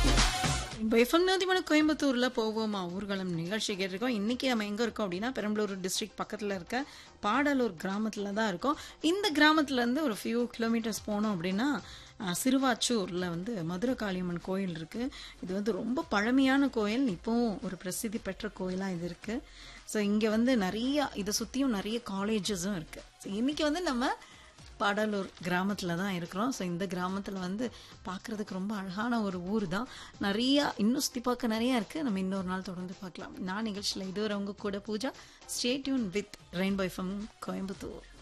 இப்போ எஃப்எம் நதிமண கோயம்புத்தூரில் போவோமா ஊர்வலம் நிகழ்ச்சி கேட்டிருக்கோம் இன்றைக்கி நம்ம எங்கே இருக்கோம் அப்படின்னா பெரம்பலூர் டிஸ்ட்ரிக்ட் பக்கத்தில் இருக்க பாடலூர் கிராமத்தில் தான் இருக்கோம் இந்த கிராமத்துலேருந்து ஒரு ஃபியூ கிலோமீட்டர்ஸ் போனோம் அப்படின்னா அஹ், சிறுவாச்சூரில் வந்து மதுரை காளியம்மன் கோயில் இருக்குது இது வந்து ரொம்ப பழமையான கோயில் இப்போவும் ஒரு பிரசித்தி பெற்ற கோயிலாக இது இருக்குது ஸோ இங்கே வந்து நிறைய இதை சுற்றியும் நிறைய காலேஜஸும் இருக்குது ஸோ இன்றைக்கி வந்து நம்ம பாடலூர் கிராமத்தில் தான் இருக்கிறோம் ஸோ இந்த கிராமத்தில் வந்து பார்க்குறதுக்கு ரொம்ப அழகான ஒரு ஊர் தான் நிறையா இன்னும் சுற்றி பார்க்க நிறையா இருக்குது நம்ம இன்னொரு நாள் தொடர்ந்து பார்க்கலாம் நான் நிகழ்ச்சியில் இதுவரை உங்க கூட Pooja stay tuned with rainbow FM Coimbatore